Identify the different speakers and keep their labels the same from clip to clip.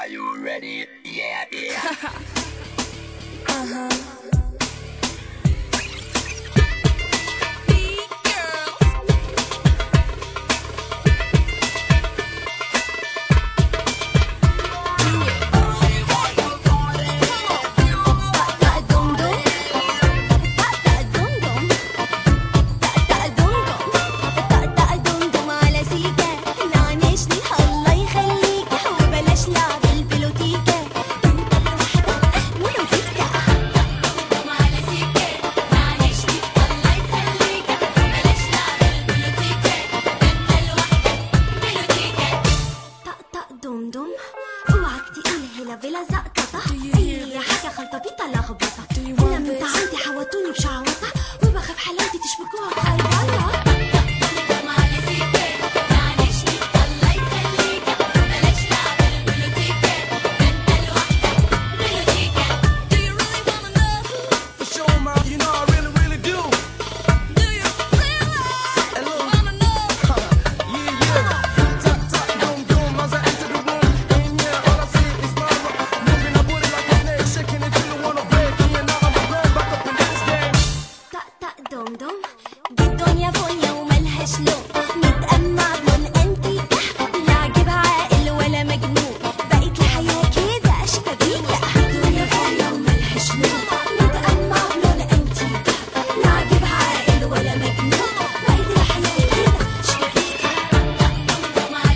Speaker 1: Are you ready? Yeah, yeah.
Speaker 2: دم دم اوعك تقول هلا بلا زقططة اي حاجة خلطة بيطة لخبطة انا بنت عندي حوطوني بشعوطة وبخاف حلاوتي تشبكوها بخربطة
Speaker 3: For sure, ma, you know I really, really do. Hello. Yeah, yeah. Tap, tap, boom, boom, as I enter the room. And yeah, all I see is mama moving her booty like a snake, shaking it till you wanna break. And now I'm grown back up in this game.
Speaker 2: طق طق دم دم دي الدنيا فونيا وملهاش لون نتأمع بلون انتيكا لا عاجبها عاقل ولا مجنون بقيت الحياة كده شيكابيكا الدنيا فونيا وملهاش لون نتأمع بلون انتيكا لا عاجبها عاقل ولا مجنون بقيت الحياة كده شيكابيكا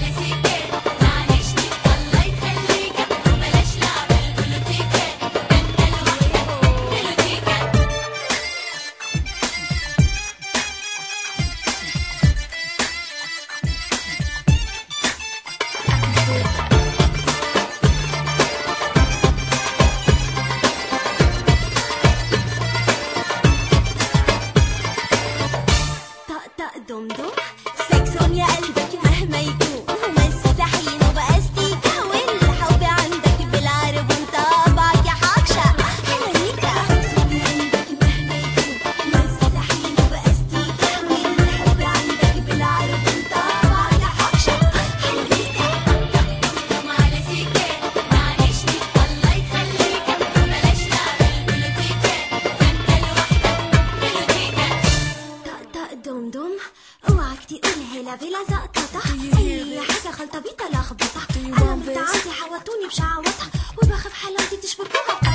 Speaker 2: طق طق دم دم سكسون يا قلبك مهما يكون ومسحين وبأستيكا والحب عندك بالعرب وانت طبعك يا حكشة حلويكا سكسون يا قلبك مهما يكون ومسحين وبأستيكا والحب عندك بالعرب وانت طبعك يا حكشة حلويكا طق طق دم دم اوعك تقول هلا بلا زقططة اي حاجة خلطة بيطة لخبطة انا بنت عندي حوطوني بشعوطة وبخاف حلاوتي تشبكوها